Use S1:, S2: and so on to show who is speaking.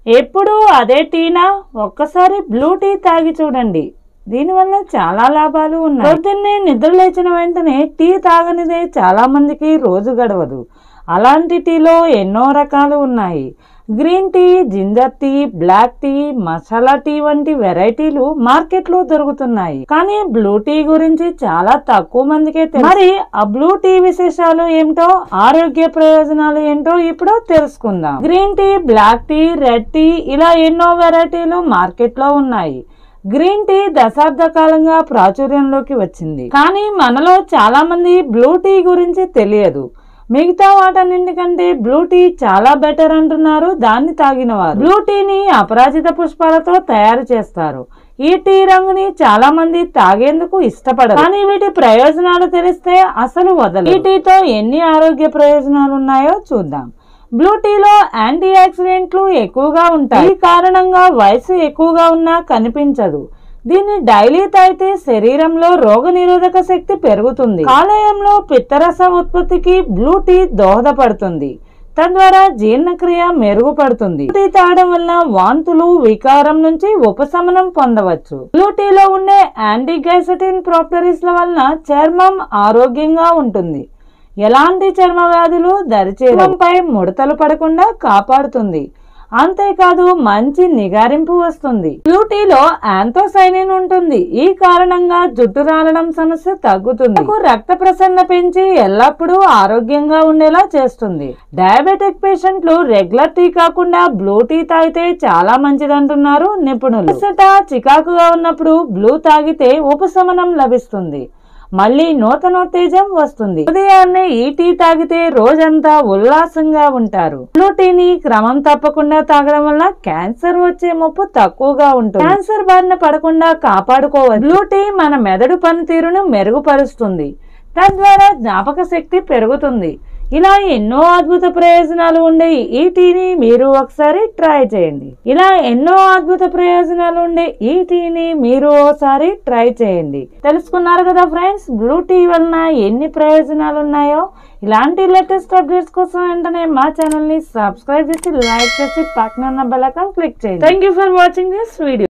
S1: ఎప్పుడు అదే టీనా ఒక్కసారి బ్లూ టీ తాగి చూడండి దీనివల్ల చాలా లాభాలు ఉన్నాయి పొద్దున్నే నిద్ర లేచిన వెంటనే టీ తాగనిదే చాలా మందికి రోజు గడవదు అలాంటి టీలో ఎన్నో రకాలు ఉన్నాయి green tea ginger tea black tea masala tea వంటి వెరైటీలు మార్కెట్లో దొరుకుతున్నాయి కానీ బ్లూ టీ గురించి చాలా తక్కువ మందికే తెలుసు మరి ఆ బ్లూ టీ విశేషాలు ఏమిటో ఆరోగ్య ప్రయోజనాలు ఏంటో ఇప్పుడు తెలుసుకుందాం green tea black tea red tea ఇలా ఎన్నో వెరైటీలు మార్కెట్లో ఉన్నాయి గ్రీన్ టీ దశాబ్ద కాలంగా ప్రాచుర్యంలోకి వచ్చింది కానీ మనలో చాలా మంది బ్లూ టీ గురించి తెలియదు మిగతా వాటన్నింటికంటే బ్లూ టీ చాలా బెటర్ అంటున్నారు దాన్ని తాగిన వారు బ్లూ టీని అపరాజిత పుష్పాలతో తయారు చేస్తారు ఈ టీ రంగుని చాలా మంది తాగేందుకు ఇష్టపడరు కానీ వీటి ప్రయోజనాలు తెలిస్తే అసలు వదలరు ఈ టీతో ఎన్ని ఆరోగ్య ప్రయోజనాలు ఉన్నాయో చూద్దాం బ్లూ టీలో యాంటీ ఆక్సిడెంట్లు ఎక్కువగా ఉంటాయి ఈ కారణంగా వయసు ఎక్కువగా ఉన్నా కనిపించదు దీన్ని డైలీ తాగితే శరీరంలో రోగ నిరోధక శక్తి పెరుగుతుంది కాలేయంలో పిత్తరస ఉత్పత్తికి బ్లూ టీ దోహదపడుతుంది తద్వారా జీర్ణక్రియ మెరుగుపడుతుంది బ్లూ టీ తాగడం వల్ల వాంతులు వికారం నుంచి ఉపశమనం పొందవచ్చు బ్లూ టీలో ఉండే యాంటీ గైసటిన్ ప్రాపర్టీస్ల వలన చర్మం ఆరోగ్యంగా ఉంటుంది ఎలాంటి చర్మ వ్యాధులు దరిచేరంపై ముడతలు పడకుండా కాపాడుతుంది అంతేకాదు మంచి నిగారింపు వస్తుంది బ్లూ టీలో యాంథోసైనిన్ ఉంటుంది ఈ కారణంగా జుట్టు రాలడం సమస్య తగ్గుతుంది మనకు రక్త ప్రసరణ పెంచి ఎల్లప్పుడూ ఆరోగ్యంగా ఉండేలా చేస్తుంది డయాబెటిక్ పేషెంట్లు రెగ్యులర్ టీ కాకుండా బ్లూ టీ తాగితే చాలా మంచిదంటున్నారు నిపుణులు అలసట చికాకుగా ఉన్నప్పుడు బ్లూ తాగితే ఉపశమనం లభిస్తుంది మళ్ళీ నూతనోత్తేజం వస్తుంది ఉదయాన్నే ఈ టీ తాగితే రోజంతా ఉల్లాసంగా ఉంటారు బ్లూ టీని క్రమం తప్పకుండా తాగడం వల్ల క్యాన్సర్ వచ్చే ముప్పు తక్కువగా ఉంటుంది క్యాన్సర్ బారిన పడకుండా కాపాడుకోవచ్చు బ్లూ టీ మన మెదడు పనితీరును మెరుగుపరుస్తుంది తద్వారా జ్ఞాపక శక్తి పెరుగుతుంది ఇలా ఎన్నో అద్భుత ప్రయోజనాలు ఉండే ఈ టీని మీరు ఒకసారి ట్రై చేయండి ఇలా ఎన్నో అద్భుత ప్రయోజనాలు ఉండే ఈ టీని మీరు ఒకసారి ట్రై చేయండి తెలుసుకున్నారు కదా ఫ్రెండ్స్ బ్లూ టీ వలన ఎన్ని ప్రయోజనాలు ఉన్నాయో ఇలాంటి లేటెస్ట్ అప్డేట్స్ కోసం వెంటనే మా ఛానల్ ని సబ్స్క్రైబ్ చేసి లైక్ చేసి పక్కన ఉన్న బెల్ ఐకాన్ క్లిక్ చేయండి thank you for watching this video